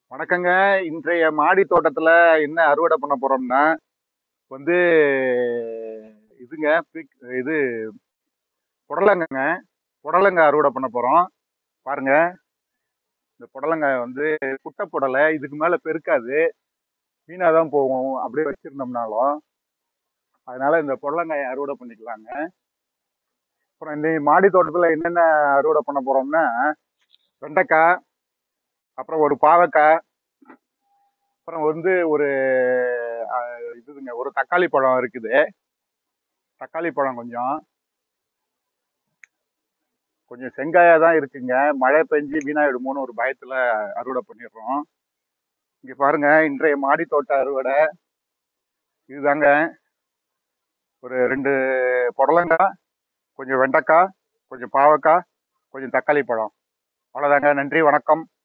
வணக்கங்க இன்றைய மாடி தோட்டத்தில் என்ன அறுவடை பண்ண போறோம்னா வந்து இதுங்க பிக்- இது புடலங்கங்க புடலங்க அறுவடை பண்ண போறோம் பாருங்க இந்த புடலங்காய் வந்து குட்டை புடலை இதுக்கு மேல பெருக்காது வீணாக தான் போகும் அப்படியே வச்சிருந்தோம்னாலும் அதனால இந்த புடலங்காயை அறுவடை பண்ணிக்கலாங்க அப்புறம் இந்த மாடி தோட்டத்தில் என்னென்ன அறுவடை பண்ண போறோம்னா வெண்டைக்காய் அப்புறம் ஒரு பாவக்காய் அப்புறம் வந்து ஒரு அஹ், இதுதுங்க ஒரு தக்காளி பழம் இருக்குது தக்காளி பழம் கொஞ்சம் கொஞ்சம் செங்காயா தான் இருக்குங்க மழை பெஞ்சு வீணாயிடுமோன்னு ஒரு பயத்துல அறுவடை பண்ணிடுறோம் இங்க பாருங்க இன்றைய மாடி தோட்ட அறுவடை இதுதாங்க ஒரு ரெண்டு புடலங்காய் கொஞ்சம் வெண்டைக்காய் கொஞ்சம் பாவக்காய் கொஞ்சம் தக்காளி பழம் அவ்வளோதாங்க நன்றி வணக்கம்